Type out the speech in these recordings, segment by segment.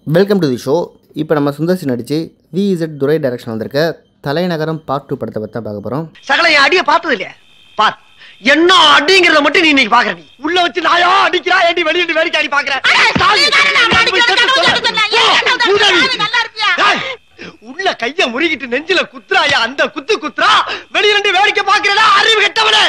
Welcome to the show இப்போ நம்ம சுந்தர்சி நடித்து விஇசட் துரை டைரக்ஷன் வந்திருக்க தலைநகரம் பார்ட் டூ படத்தை பற்றி தான் பார்க்க போகிறோம் சகல என் அடிய பார்த்தது இல்லையா பார் என்ன அடிங்கிறத மட்டும் நீ இன்னைக்கு பாக்குற நீ உள்ள வச்சு நாயா அடிக்கிறா ஏண்டி வெளியிட்டு வேடிக்கை அடி பாக்குற சாமி, நான் போய் செத்து தொலை. போ, பூதேவி. ஏய், உள்ள கைய முறுகிட்டு நெஞ்சில குத்துறாயா அந்த குத்து குத்துறா வெளியில இருந்து வேடிக்கை பாக்குறடா அறிவு கெட்டவனே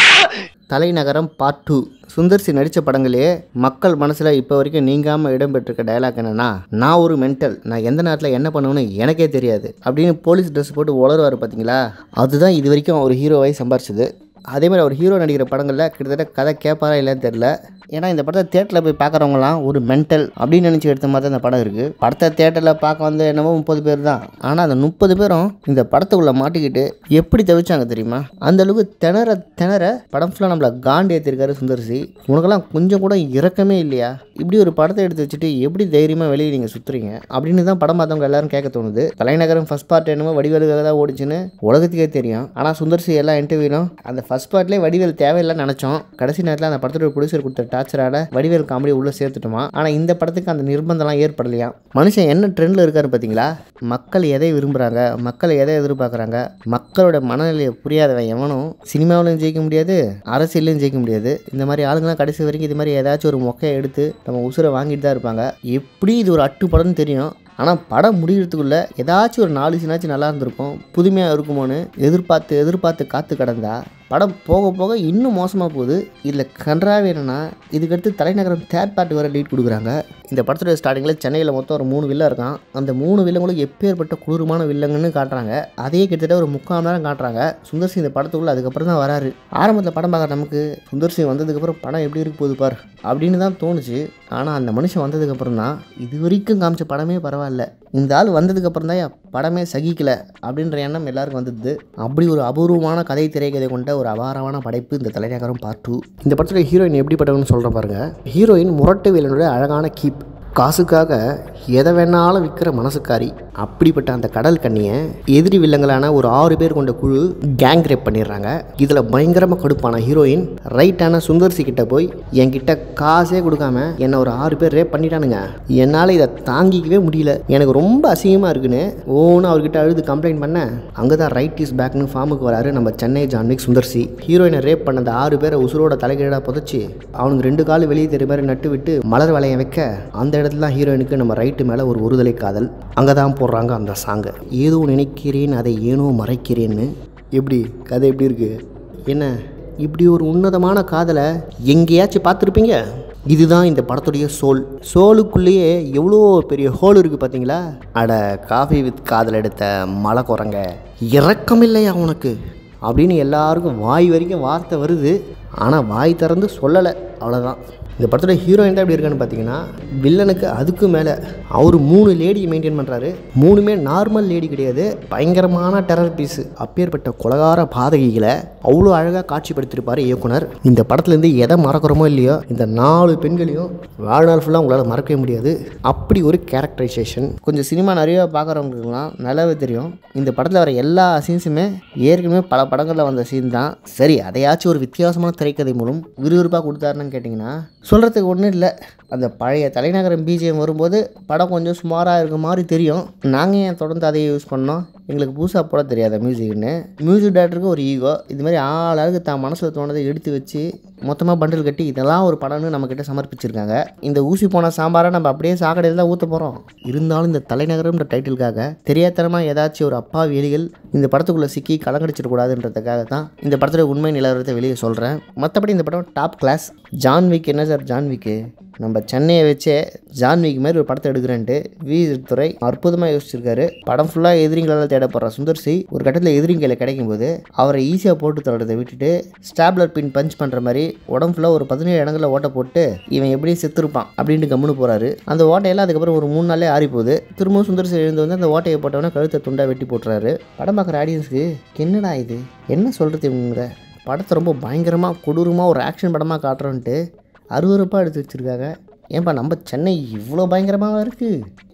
தலைநகரம் பார்ட் டூ சுந்தர்சி நடித்த படங்களே மக்கள் மனசில் இப்போ வரைக்கும் நீங்காமல் இடம்பெற்றிருக்க டயலாக் என்னன்னா நான் ஒரு மென்டல் நான் எந்த நேரத்தில் என்ன பண்ணுவேன்னு எனக்கே தெரியாது அப்படின்னு போலீஸ் ட்ரெஸ் போட்டு உளருவார் பார்த்தீங்களா அதுதான் இது வரைக்கும் ஒரு ஹீரோவை சம்பாரிச்சது அதே மாதிரி அவர் ஹீரோ நடிக்கிற படங்களில் கிட்டத்தட்ட கதை கேட்பாரா இல்லைன்னு தெரில ஏன்னா இந்த படத்தை தேட்டரில் போய் பார்க்குறவங்களாம் ஒரு மென்டல் அப்படின்னு நினச்சி எடுத்த மாதிரி தான் இந்த படம் இருக்குது படத்தை தேட்டரில் பார்க்க வந்து என்னமோ முப்பது பேர் தான் ஆனால் அந்த முப்பது பேரும் இந்த படத்துக்குள்ளே மாட்டிக்கிட்டு எப்படி தவிச்சாங்க தெரியுமா அந்த அளவுக்கு திணற திணற படம் ஃபுல்லாக நம்மளை காண்டி ஏற்றிருக்காரு சுந்தர்சி உனக்கெல்லாம் கொஞ்சம் கூட இறக்கமே இல்லையா இப்படி ஒரு படத்தை எடுத்து வச்சுட்டு எப்படி தைரியமாக வெளியே நீங்கள் சுற்றுறீங்க அப்படின்னு தான் படம் பார்த்தவங்க எல்லாரும் கேட்க தோணுது தலைநகரம் ஃபஸ்ட் பார்ட் என்னமோ வடிவேலுக்காக தான் ஓடிச்சுன்னு உலகத்துக்கே தெரியும் ஆனால் சுந்தர்சி எல்லா இன்டர்வியூலும் அந்த ஃபஸ்ட் பார்ட்லேயே வடிவேல் தேவையில்லைன்னு நினச்சோம் கடைசி நேரத்தில் அந்த படத்தோட ப்ரொடியூசர் கொடுத்த டார்ச்சரால வடிவேல் காமெடி உள்ளே சேர்த்துட்டோமா ஆனால் இந்த படத்துக்கு அந்த நிர்பந்தம்லாம் ஏற்படலையா மனுஷன் என்ன ட்ரெண்டில் இருக்காரு பார்த்தீங்களா மக்கள் எதை விரும்புகிறாங்க மக்கள் எதை எதிர்பார்க்குறாங்க மக்களோட மனநிலையை புரியாதவன் எவனும் சினிமாவிலையும் ஜெயிக்க முடியாது அரசியலையும் ஜெயிக்க முடியாது இந்த மாதிரி ஆளுங்கலாம் கடைசி வரைக்கும் இது மாதிரி ஏதாச்சும் ஒரு மொக்கையை எடுத்து நம்ம உசுரை வாங்கிட்டு தான் இருப்பாங்க எப்படி இது ஒரு அட்டு படம்னு தெரியும் ஆனால் படம் முடிகிறதுக்குள்ளே ஏதாச்சும் ஒரு நாலு சீனாச்சும் நல்லா இருந்திருக்கும் புதுமையாக இருக்குமோன்னு எதிர்பார்த்து எதிர்பார்த்து காத்து கடந்தா படம் போக போக இன்னும் மோசமாக போகுது இதில் கன்றாவே என்னன்னா இதுக்கடுத்து தலைநகரம் தேர்ட் பார்ட் வர லீட் கொடுக்குறாங்க இந்த படத்தோட ஸ்டார்டிங்கில் சென்னையில் மொத்தம் ஒரு மூணு வில்ல இருக்கான் அந்த மூணு வில்லங்களும் எப்பேற்பட்ட கொடூரமான வில்லங்கன்னு காட்டுறாங்க அதையே கிட்டத்தட்ட ஒரு முக்கால் மணி நேரம் காட்டுறாங்க சுந்தர் சிங் இந்த படத்துக்குள்ளே அதுக்கப்புறம் தான் வராரு ஆரம்பத்தில் படம் பார்க்குற நமக்கு சுந்தர் சிங் வந்ததுக்கப்புறம் படம் எப்படி இருக்க போகுது பார் அப்படின்னு தான் தோணுச்சு ஆனால் அந்த மனுஷன் வந்ததுக்கப்புறம் தான் இது வரைக்கும் காமிச்ச படமே பரவாயில்ல இந்த ஆள் வந்ததுக்கப்புறம் தான் படமே சகிக்கல அப்படின்ற எண்ணம் எல்லாருக்கும் வந்தது அப்படி ஒரு அபூர்வமான கதை திரைக்கதை கொண்ட ஒரு அபாரமான படைப்பு இந்த தலைநகரம் பார்ட் டூ இந்த படத்தில் ஹீரோயின் எப்படிப்பட்டவன்னு சொல்கிற பாருங்க ஹீரோயின் முரட்டு வேலனுடைய அழகான கீப் காசுக்காக எதை வேணாலும் விற்கிற மனசுக்காரி அப்படிப்பட்ட அந்த கடல் கண்ணியை எதிரி வில்லங்களான ஒரு ஆறு பேர் கொண்ட குழு கேங் ரேப் பண்ணிடுறாங்க இதில் பயங்கரமாக கடுப்பான ஹீரோயின் ரைட்டான சுந்தர்சி கிட்ட போய் என்கிட்ட காசே கொடுக்காம என்னை ஒரு ஆறு பேர் ரேப் பண்ணிட்டானுங்க என்னால் இதை தாங்கிக்கவே முடியல எனக்கு ரொம்ப அசிங்கமாக இருக்குன்னு ஓன்னு அவர்கிட்ட அழுது கம்ப்ளைண்ட் பண்ண அங்கே தான் ரைட் இஸ் பேக்னு ஃபார்முக்கு வராரு நம்ம சென்னை ஜான்விக் சுந்தர்சி ஹீரோயினை ரேப் பண்ண அந்த ஆறு பேரை உசுரோட தலைகீழாக புதைச்சி அவனுக்கு ரெண்டு கால் வெளியே தெரிய மாதிரி நட்டு விட்டு மலர் வளையம் வைக்க அந்த இடத்துல தான் ஹீரோயினுக்கு நம்ம ரைட்டு மேலே ஒரு ஒருதலை காதல் அங்கே தான் போடுறாங்க அந்த சாங்கை ஏதோ நினைக்கிறேன் அதை ஏனோ மறைக்கிறேன்னு எப்படி கதை எப்படி இருக்கு என்ன இப்படி ஒரு உன்னதமான காதலை எங்கேயாச்சும் பார்த்துருப்பீங்க இதுதான் இந்த படத்துடைய சோல் சோலுக்குள்ளேயே எவ்வளோ பெரிய ஹோல் இருக்குது பார்த்தீங்களா அட காஃபி வித் காதல் எடுத்த மலை குரங்க இறக்கம் இல்லையா உனக்கு அப்படின்னு எல்லாருக்கும் வாய் வரைக்கும் வார்த்தை வருது ஆனால் வாய் திறந்து சொல்லலை அவ்வளோதான் இந்த படத்தோட ஹீரோயின் தான் எப்படி இருக்கான்னு பார்த்தீங்கன்னா வில்லனுக்கு அதுக்கு மேலே அவர் மூணு லேடியை மெயின்டைன் பண்ணுறாரு மூணுமே நார்மல் லேடி கிடையாது பயங்கரமான டெரர் பீஸு அப்பேற்பட்ட கொலகார பாதகிகளை அவ்வளோ அழகாக காட்சிப்படுத்தியிருப்பார் இயக்குனர் இந்த படத்துலேருந்து எதை மறக்கிறோமோ இல்லையோ இந்த நாலு பெண்களையும் வாழ்நாள் ஃபுல்லாக உங்களால் மறக்கவே முடியாது அப்படி ஒரு கேரக்டரைசேஷன் கொஞ்சம் சினிமா நிறைய பார்க்குறவங்களுக்குலாம் நல்லாவே தெரியும் இந்த படத்தில் வர எல்லா சீன்ஸுமே ஏற்கனவே பல படங்களில் வந்த சீன் தான் சரி அதையாச்சும் ஒரு வித்தியாசமான திரைக்கதை மூலம் விறுவிறுப்பாக கொடுத்தாருன்னு கேட்டிங்கன்னா சொல்கிறதுக்கு ஒன்றும் இல்லை அந்த பழைய தலைநகரம் பிஜிஎம் வரும்போது படம் கொஞ்சம் சுமாராக இருக்க மாதிரி தெரியும் நாங்கள் ஏன் தொடர்ந்து அதை யூஸ் பண்ணோம் எங்களுக்கு புதுசாக போட தெரியாத மியூசிக்னு மியூசிக் டேரக்டருக்கு ஒரு ஈகோ இது மாதிரி ஆளாளுக்கு தான் மனசில் தோணதை எடுத்து வச்சு மொத்தமாக பண்டில் கட்டி இதெல்லாம் ஒரு படம்னு நம்மக்கிட்ட சமர்ப்பிச்சிருக்காங்க இந்த ஊசி போன சாம்பாரை நம்ம அப்படியே சாக்கடையில் தான் ஊற்ற போகிறோம் இருந்தாலும் இந்த தலைநகரம்ன்ற டைட்டிலுக்காக தெரியாதனமாக ஏதாச்சும் ஒரு அப்பா எலிகள் இந்த படத்துக்குள்ளே சிக்கி கலங்கடிச்சிடக்கூடாதுன்றதுக்காக தான் இந்த படத்தோட உண்மை நிலவரத்தை வெளியே சொல்கிறேன் மற்றபடி இந்த படம் டாப் கிளாஸ் ஜான்விக் என்ன சார் ஜான்விக்கு நம்ம சென்னையை வச்சே ஜான்விக் மாதிரி ஒரு படத்தை எடுக்கிறேன்ட்டு வி துறை அற்புதமாக யோசிச்சிருக்காரு படம் ஃபுல்லாக எதிரிங்களால் தேடப்படுற சுந்தர்சி ஒரு கட்டத்தில் எதிரிங்களை கிடைக்கும் போது அவரை ஈஸியாக போட்டு தள்ளுறதை விட்டுட்டு ஸ்டாப்லர் பின் பஞ்ச் பண்ணுற மாதிரி உடம்பு ஃபுல்லாக ஒரு பதினேழு இடங்களில் ஓட்டை போட்டு இவன் எப்படி செத்துருப்பான் அப்படின்ட்டு கம்முன்னு போகிறாரு அந்த ஓட்டையெல்லாம் அதுக்கப்புறம் ஒரு மூணு நாளே ஆறி போகுது திரும்பவும் சுந்தர்சி எழுந்து வந்து அந்த ஓட்டையை போட்டவொடனே கழுத்தை துண்டா வெட்டி போட்டுறாரு படம் பார்க்குற ஆடியன்ஸுக்கு என்னடா இது என்ன சொல்கிறது இவங்க படத்தை ரொம்ப பயங்கரமாக கொடூரமாக ஒரு ஆக்ஷன் படமாக காட்டுறோன்ட்டு அருவருப்பாக எடுத்து வச்சுருக்காங்க ஏன்பா நம்ம சென்னை இவ்வளோ பயங்கரமாக இருக்குது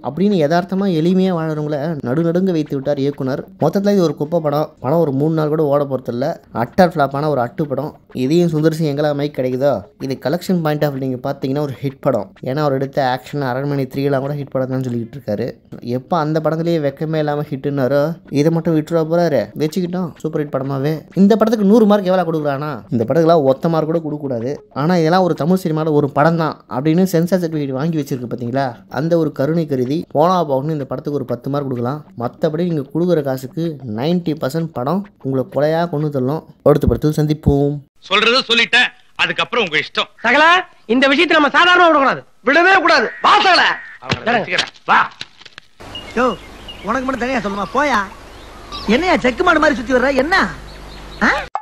அப்படின்னு யதார்த்தமாக எளிமையாக வாழறவங்கள நடுநடுங்க வைத்து விட்டார் இயக்குனர் மொத்தத்தில் இது ஒரு குப்பை படம் படம் ஒரு மூணு நாள் கூட ஓட போகிறதில்ல அட்டர் ஃப்ளாப்பான ஒரு அட்டு படம் இதையும் சுந்தர் சி எங்கெல்லாம் மைக் கிடைக்குதோ இது கலெக்ஷன் பாயிண்ட் ஆஃப் நீங்கள் பார்த்தீங்கன்னா ஒரு ஹிட் படம் ஏன்னா அவர் எடுத்த ஆக்ஷன் அரண்மனை த்ரீலாம் கூட ஹிட் படம் தான் சொல்லிக்கிட்டு இருக்காரு எப்போ அந்த படத்துலேயே வெக்கமே இல்லாமல் ஹிட்டுன்னாரோ இதை மட்டும் விட்டுருவா போறாரு வச்சுக்கிட்டோம் சூப்பர் ஹிட் படமாவே இந்த படத்துக்கு நூறு மார்க் எவ்வளோ கொடுக்குறானா இந்த படத்துக்குலாம் ஒத்த மார்க் கூட கொடுக்கக்கூடாது ஆனால் இதெல்லாம் ஒரு தமிழ் சினிமாவில் ஒரு படம் தான் அப்படின்னு சென்சார் சர்டிஃபிகேட் வாங்கி வச்சிருக்கு பார்த்தீங்களா அந்த ஒரு கருணை கருதி போனா போகணும் இந்த படத்துக்கு ஒரு பத்து மார்க் கொடுக்கலாம் மற்றபடி நீங்கள் கொடுக்குற காசுக்கு 90% பர்சன்ட் படம் உங்களை கொலையாக கொண்டு தள்ளும் அடுத்த படத்தில் சந்திப்போம் சொல்றத சொல்லிட்டேன் அதுக்கப்புறம் உங்க இஷ்டம் சகல இந்த விஷயத்தை நம்ம சாதாரணமா விடக்கூடாது விடவே கூடாது வா சகல அவங்கள வச்சுக்கிறேன். வா யோ உனக்கு மட்டும் தனியா சொல்லுமா போயா என்னையா செக்கு மாடு மாதிரி சுத்தி வர்ற என்ன ஆ?